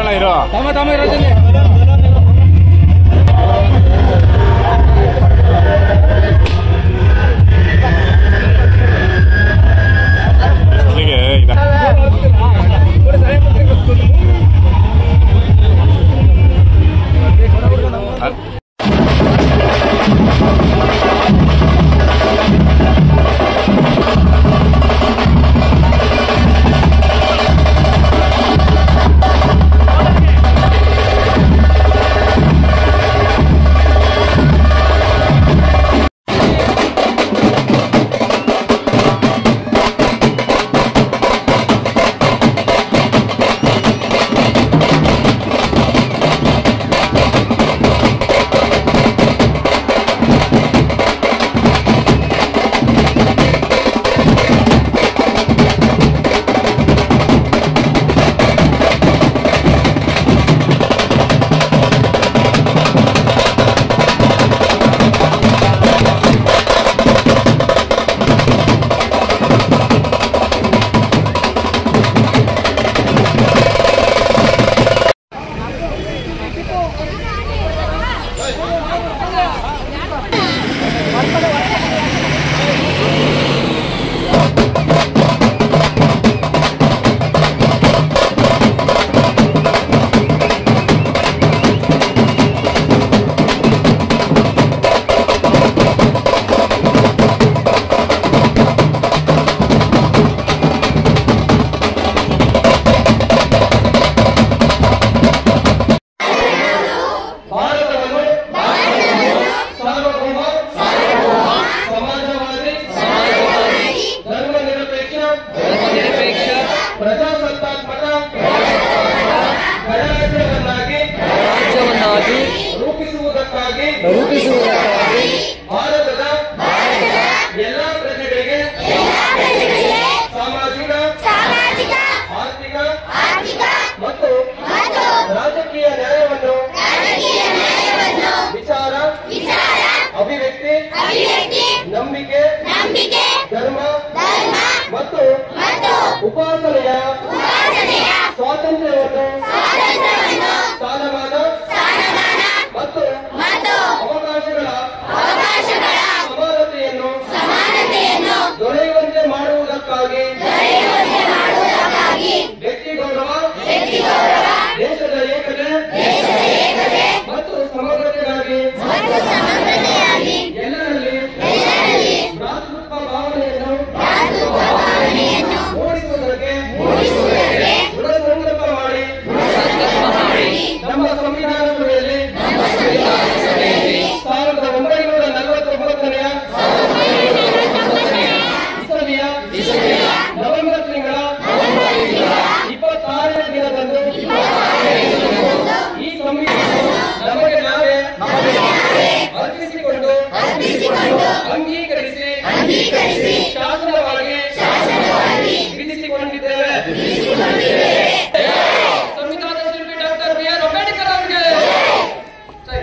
ಬರಲ್ಲ ಇರೋ ತಮ್ಮ ತಮ್ಮ ಇರೋದಲ್ಲಿ ಅಲ್ಲಿಗೆ ಇದ ಅದ್- ಭಾರತವನ್ನು ಸಾರ್ವಭೌಮ ಸಮಾಜವಾದಿ ಧರ್ಮ ನಿರಪೇಕ್ಷ ಪ್ರಜಾಸತ್ತಾತ್ಮಕ ಗಣರಾಜ್ಯವನ್ನಾಗಿ ರಾಜ್ಯವನ್ನಾಗಿ ರೂಪಿಸುವುದಕ್ಕಾಗಿ ರೂಪಿಸುವುದಕ್ಕಾಗಿ ಭಾರತದ ಎಲ್ಲಾ ಪ್ರಜೆಗಳಿಗೆ ಸಾಮಾಜಿಕ ಆರ್ಥಿಕ ಮತ್ತು ರಾಜಕೀಯ ನ್ಯಾಯವನ್ನು ವಿಚಾರ ಅಭಿವ್ಯಕ್ತಿ ನಂಬಿಕೆ ಧರ್ಮ ಮತ್ತು ಉಪಾಸನೆಯ ಸ್ವಾತಂತ್ರ್ಯವನ್ನು ಸ್ಥಾನಮಾನ ಮತ್ತು ಅವಕಾಶಗಳ ಸಮಾನತೆಯನ್ನು ದೊರೆಯುವಂತೆ ಮಾಡುವುದಕ್ಕಾಗಿ ವ್ಯಕ್ತಿ ಗೌರವ ದೇಶದ ಏಕತೆ ಮತ್ತು ಸಮಗ್ರತೆಗಾಗಿ ಎಲ್ಲರಲ್ಲಿ ಭ್ರಾತೃತ್ವ ಭಾವನೆಯನ್ನು ಮೂಡಿಸುವುದಕ್ಕೆ ದೃಢ ಸಂಕಲ್ಪ ಮಾಡಿ ನಮ್ಮ ಸಂವಿಧಾನ ಸಭೆಯಲ್ಲಿ ಸಾವಿರದ ಒಂಬೈನೂರ ನಲವತ್ತೊಂಬತ್ತನೆಯ ಇಸವಿಯ ನವೆಂಬರ್ ತಿಂಗಳ ಇಪ್ಪತ್ತಾರನೇ ದಿನದಂದು ಈ ಸಂವಿಧಾನ ನಮಗೆ ನಾವೇ ಅರ್ಪಿಸಿಕೊಂಡು ಅಂಗೀಕರಿಸಿ ಶಾಸನವಾಗಿ ವಿಧಿಸಿಕೊಂಡಿದ್ದೇವೆ ಸಂವಿಧಾನ ಶಿಲ್ಪಿ ಡಾಕ್ಟರ್ ಬಿ ಆರ್ ಅಂಬೇಡ್ಕರ್ ಅವರಿಗೆ ಸರಿ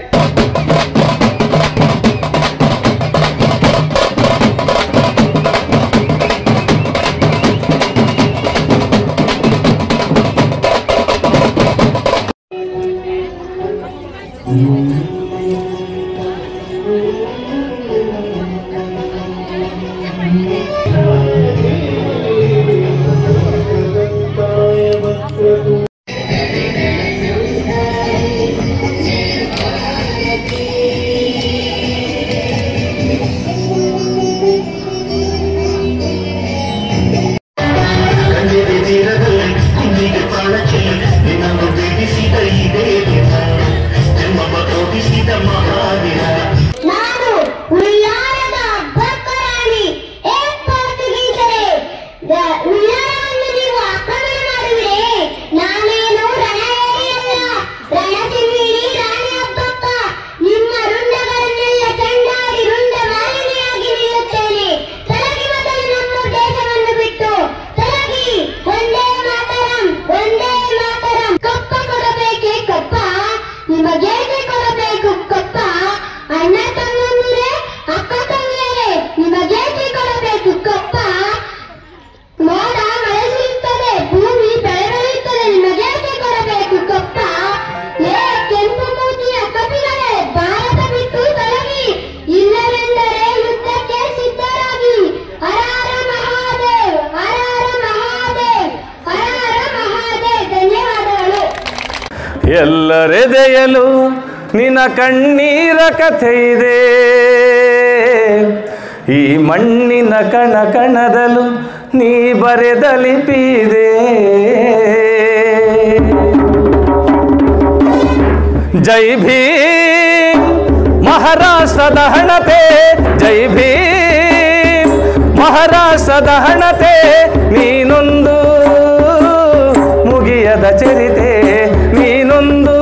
ಕಣ್ಣೀರಿ ತೀರದಲ್ಲಿ ಕುಂದಿಗೆ ಪಾಳಕ್ಕೆ ನಿನ್ನನ್ನು ಬೇಡಿಸಿದ ಇದೇ ದಿನ ಜನ್ಮ ತೋರಿಸಿದ ಮಹಾದಿನ ನಾನು ಉಳ್ಳಾರದ ಭಕ್ತರಾಣಿ ಏ ಪೋರ್ಚುಗೀಸರೇ ದ- ಉಳ್ಳಾರವನ್ನು ನೀವು ಆಕ್ರಮಣ ಮಾಡುವಿರೇ ನಾನೇನು ರಣಹೇರಿಯಲ್ಲ ರಣಸಿಂಹಿಣಿ ರಾಣಿ ಹಬ್ಬಕ್ಕ ನಿಮ್ಮ ರುಂಡಗಳನ್ನೆಲ್ಲ ಚಂಡಾಡಿ ರುಂಡ ಮಾಲಿನಿಯಾಗಿ ನಿಲ್ಲುತ್ತೇನೆ ತೊಲಗಿ ಮೊದಲು ನಮ್ಮ ದೇಶವನ್ನು ಬಿಟ್ಟು ತೊಲಗಿ ಒಂದೇ ಮಾತರಂ ಒಂದೇ ಮಾತರಂ ಕಪ್ಪ ಕೊಡಬೇಕು ಎಲ್ಲರೆದೆಯಲು ನಿನ ಕಣ್ಣೀರ ಕಥೆ ಇದೆ ಈ ಮಣ್ಣಿನ ಕಣ ಕಣದಲು ನೀ ಬರೆದ ಲಿಪಿದೆ ಜೈ ಭೀಮ್ ಮಹಾರಾಷ್ಟ್ರದ ಹಣತೆ ಜೈ ಭೀಮ್ ಮಹಾರಾಷ್ಟ್ರದ ಹಣತೆ ನೀನೊಂದು ಮುಗಿಯದ ಚರಿತೆ ನೀನೊಂದು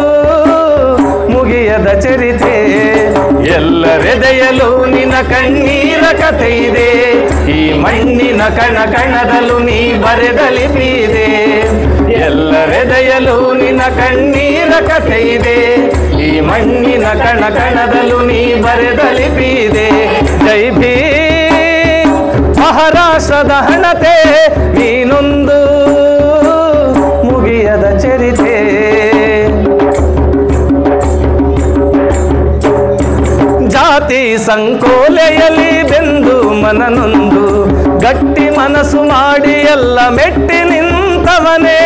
ಮುಗಿಯದ ಚರಿತೆ ಎಲ್ಲರೆದೆಯಲು ನಿನ ಕಣ್ಣೀರ ಕಥೆ ಇದೆ ಈ ಮಣ್ಣಿನ ಕಣ ಕಣದಲು ನೀ ಬರೆದ ಲಿಪಿದೆ ಎಲ್ಲರೆದೆಯಲು ನಿನ ಕಣ್ಣೀರ ಕಥೆ ಇದೆ ಈ ಮಣ್ಣಿನ ಕಣ ಕಣದಲು ನೀ ಬರೆದ ಲಿಪಿದೆ ಜೈ ಭೀಮ್ ಮಹಾರಾಷ್ಟ್ರದ ಹಣತೆ ನೀನೊಂದು ಮುಗಿಯದ ಚರಿತೆ ಜಾತಿ ಸಂಕೋಲೆಯಲ್ಲಿ ಬೆಂದು ಮನನೊಂದು ಗಟ್ಟಿ ಮನಸ್ಸು ಮಾಡಿ ಎಲ್ಲ ಮೆಟ್ಟಿ ನಿಂತವನೇ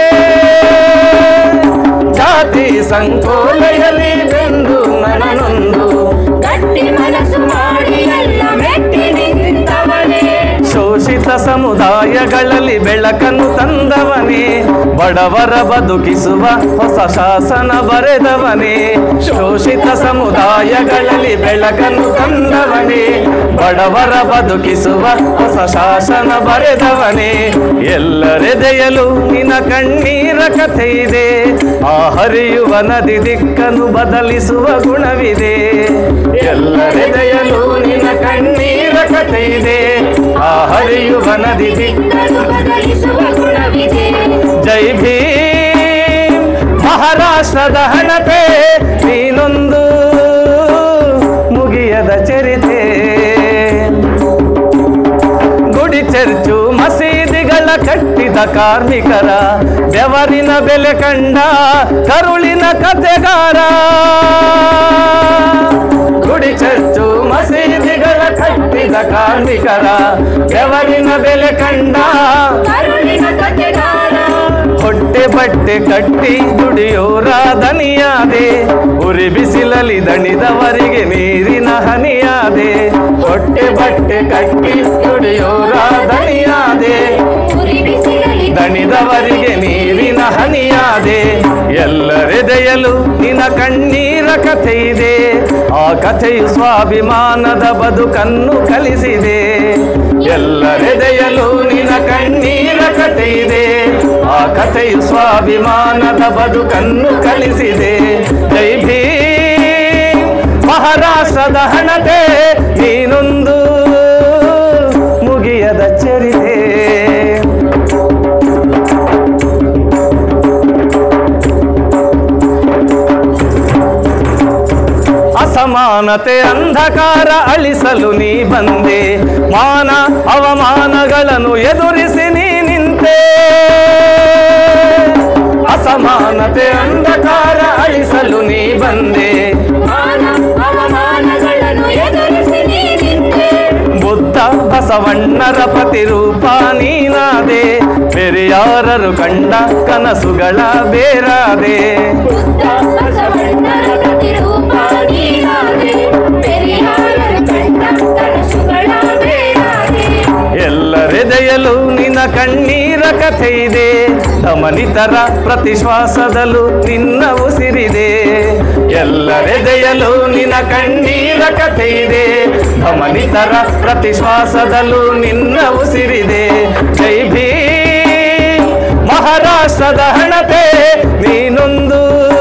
ಜಾತಿ ಸಂಕೋಲೆಯಲ್ಲಿ ಬೆಂದು ಮನನೊಂದು ಗಟ್ಟಿ ಮನಸ್ಸು ಮಾಡಿ ಎಲ್ಲ ಮೆಟ್ಟಿ ನಿಂತವನೇ ಶೋಷಿತ ಸಮುದಾಯಗಳಲ್ಲಿ ಬೆಳಕನ್ನು ತಂದವನೇ ಬಡವರ ಬದುಕಿಸುವ ಹೊಸ ಶಾಸನ ಬರೆದವನೇ ಶೋಷಿತ ಸಮುದಾಯಗಳಲ್ಲಿ ಬೆಳಕನ್ನು ತಂದವನೇ ಬಡವರ ಬದುಕಿಸುವ ಹೊಸ ಶಾಸನ ಬರೆದವನೇ ಎಲ್ಲರೆದೆಯಲು ನಿನ ಕಣ್ಣೀರ ಕಥೆ ಇದೆ ಆ ಹರಿಯುವ ನದಿ ದಿಕ್ಕನ್ನು ಬದಲಿಸುವ ಗುಣವಿದೆ ಎಲ್ಲರೆದೆಯಲು ನಿನ ಕಣ್ಣೀರ ಕಥೆ ಇದೆ ಆ ಹರಿಯುವ ನದಿ ದಿಕ್ಕನ್ನು ಬದಲಿಸುವ ಗುಣವಿದೆ ಜೈ ಭೀಮ್ ಮಹಾರಾಷ್ಟ್ರದ ಹಣತೆ ನೀನೊಂದು ಮುಗಿಯದ ಚರಿತೆ ಗುಡಿ ಚರ್ಚು ಮಸೀದಿಗಳ ಕಟ್ಟಿದ ಕಾರ್ಮಿಕರ ಬೆವರಿನ ಬೆಲೆ ಕಂಡ ಕರುಳಿನ ಕತೆಗಾರ ಗುಡಿ ಚರ್ಚು ಮಸೀದಿಗಳ ಕಟ್ಟಿದ ಕಾರ್ಮಿಕರ ಬೆವರಿನ ಬೆಲೆ ಕಂಡ ಕರುಳಿನ ಕಥೆಗಾರ ಹೊಟ್ಟೆ ಬಟ್ಟೆ ಕಟ್ಟಿ ದುಡಿಯೋರ ದನಿಯಾದೆ ಉರಿ ಬಿಸಿಲಲ್ಲಿ ದಣಿದವರಿಗೆ ನೀರಿನ ಹನಿಯಾದೆ ಹೊಟ್ಟೆ ಬಟ್ಟೆ ಕಟ್ಟಿ ದುಡಿಯೋರ ದನಿಯಾದೆ ಉರಿ ಬಿಸಿಲಲ್ಲಿ ದಣಿದವರಿಗೆ ನೀರಿನ ಹನಿಯಾದೆ ಎಲ್ಲರೆದೆಯಲು ನಿನ ಕಣ್ಣೀರ ಕಥೆ ಇದೆ ಆ ಕಥೆಯು ಸ್ವಾಭಿಮಾನದ ಬದುಕನ್ನು ಕಲಿಸಿದೆ ಎಲ್ಲರೆದೆಯಲು ನಿನ ಕಣ್ಣೀರ ಕಥೆ ಇದೆ ಆ ಕಥೆಯು ಸ್ವಾಭಿಮಾನದ ಬದುಕನ್ನು ಕಲಿಸಿದೆ ಜೈ ಭೀಮ್ ಮಹಾರಾಷ್ಟ್ರದ ಹಣತೆ ನೀನೊಂದು ಮುಗಿಯದ ಚರಿತೆ ಅಸಮಾನತೆ ಅಂಧಕಾರ ಅಳಿಸಲು ನೀ ಬಂದೆ ಮಾನ ಅವಮಾನಗಳನ್ನು ಎದುರಿಸಿ ನೀ ನಿಂತೆ ಅಸಮಾನತೆ ಅಂಧಕಾರ ಅಳಿಸಲು ನೀ ಬಂದೆ ಮಾನ ಅವಮಾನಗಳನ್ನು ಎದುರಿಸಿ ನೀ ನಿಂತೆ ಬುದ್ಧ ಬಸವಣ್ಣರ ಪ್ರತಿರೂಪ ನೀನಾದೆ ಪೆರಿಯಾರರು ಕಂಡ ಕನಸುಗಳ ಬೇರಾದೆ ಬುದ್ಧ ಬಸವಣ್ಣರ ಪ್ರತಿರೂಪ ನೀನಾದೆ ಪೆರಿಯಾರರ ಕಂಡ ಕನಸುಗಳ ಬೇಡಾದೆ ಎಲ್ಲರೆದೆಯಲು ನಿನ್ನ ಕಣ್ಣೀರ ಕಥೆ ಇದೆ ದಮನಿತರ ಪ್ರತಿಶ್ವಾಸದಲ್ಲೂ ನಿನ್ನ ಉಸಿರಿದೆ ಎಲ್ಲರೆದೆಯಲು ನಿನ್ನ ಕಣ್ಣೀರ ಕಥೆ ಇದೆ ದಮನಿತರ ಪ್ರತಿಶ್ವಾಸದಲ್ಲೂ ನಿನ್ನ ಉಸಿರಿದೆ ಜೈ ಭೀಮ್ ಮಹಾರಾಷ್ಟ್ರದ ಹಣತೆ ನೀನೊಂದು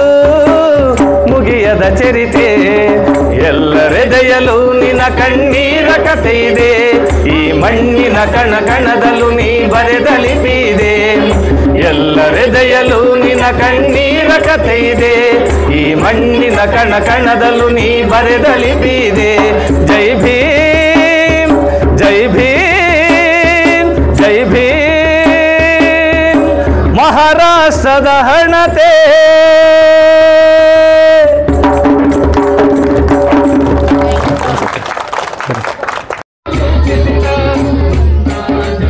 ಮುಗಿಯದ ಚರಿತೆ ಎಲ್ಲರೆದೆಯಲು ನಿನ್ನ ಕಣ್ಣೀರ ಕಥೆ ಇದೆ ಈ ಮಣ್ಣಿನ ಕಣ ಕಣದಲ್ಲೂ ನೀ ಬರೆದ ಲಿಪಿದೆ ಎಲ್ಲರೆದೆಯಲು ನಿನ್ನ ಕಣ್ಣೀರ ಕಥೆ ಇದೆ ಈ ಮಣ್ಣಿನ ಕಣ ಕಣದಲ್ಲೂ ನೀ ಬರೆದ ಲಿಪಿದೆ ಜೈ ಭೀಮ್ ಜೈ ಭೀಮ್ ಜೈ ಭೀಮ್ ಮಹಾರಾಷ್ಟ್ರದ ಹಣತೆ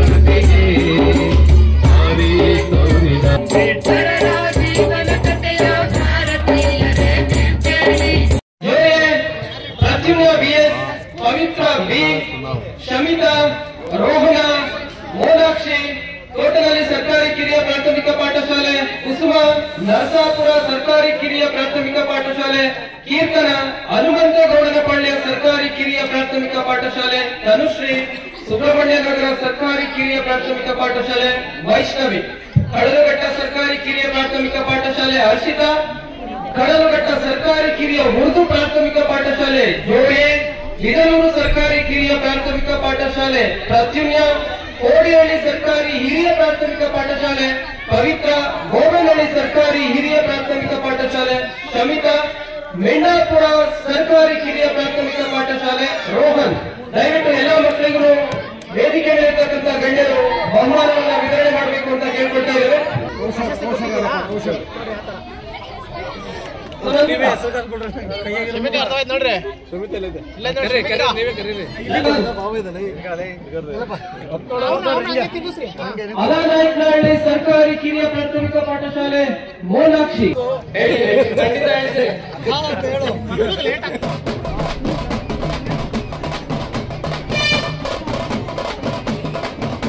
ಜೀವನ ಕಥೆಯ ಕುಸುಮ ನರಸಾಪುರ ಸರ್ಕಾರಿ ಕಿರಿಯ ಪ್ರಾಥಮಿಕ ಪಾಠಶಾಲೆ ಕೀರ್ತನ ಹನುಮಂತಗೌಡನ ಪಾಳ್ಯ ಸರ್ಕಾರಿ ಕಿರಿಯ ಪ್ರಾಥಮಿಕ ಪಾಠಶಾಲೆ ತನುಶ್ರೀ ಸುಬ್ರಹ್ಮಣ್ಯ ನಗರ ಸರ್ಕಾರಿ ಕಿರಿಯ ಪ್ರಾಥಮಿಕ ಪಾಠಶಾಲೆ ವೈಷ್ಣವಿ ಕಡಲಘಟ್ಟ ಸರ್ಕಾರಿ ಕಿರಿಯ ಪ್ರಾಥಮಿಕ ಪಾಠಶಾಲೆ ಹರ್ಷಿತಾ ಕಡಲಘಟ್ಟ ಸರ್ಕಾರಿ ಕಿರಿಯ ಉರ್ದು ಪ್ರಾಥಮಿಕ ಪಾಠಶಾಲೆ ಜೋಡೆ ಇದನೂರು ಸರ್ಕಾರಿ ಕಿರಿಯ ಪ್ರಾಥಮಿಕ ಪಾಠಶಾಲೆ ಪ್ರತ್ಯುಮ್ಯ ಕೋಡಿಹಳ್ಳಿ ಸರ್ಕಾರಿ ಹಿರಿಯ ಪ್ರಾಥಮಿಕ ಪಾಠಶಾಲೆ ಪವಿತ್ರ ಗೋಬನಹಳ್ಳಿ ಸರ್ಕಾರಿ ಹಿರಿಯ ಪ್ರಾಥಮಿಕ ಪಾಠಶಾಲೆ ಶಮಿತಾ ಮೆಂಡಾಪುರ ಸರ್ಕಾರಿ ಕಿರಿಯ ಪ್ರಾಥಮಿಕ ಪಾಠಶಾಲೆ ರೋಹನ್ ದಯವಿಟ್ಟು ಎಲ್ಲ ಮಕ್ಕಳಿಗೂ ವೇದಿಕೆ ಮೇಲಿರ್ತಕ್ಕಂಥ ಗಣ್ಯರು ಬಹುಮಾನವನ್ನ ವಿತರಣೆ ಮಾಡಬೇಕು ಅಂತ ಕೇಳ್ಕೊಳ್ತಾ ಇದ್ದೇವೆ ಅಲಾನಾಯಕನಹಳ್ಳಿ ಸರ್ಕಾರಿ ಕಿರಿಯ ಪ್ರಾಥಮಿಕ ಪಾಠಶಾಲೆ ಮೋನಾಕ್ಷಿ ಹೇಳಿ, ಹೇಳಿ, ಖಂಡಿತ ಹೇಳ್ತೀನಿ.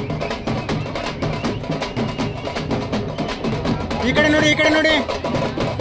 ಈ ಕಡೆ ನೋಡಿ ಈ ಕಡೆ ನೋಡಿ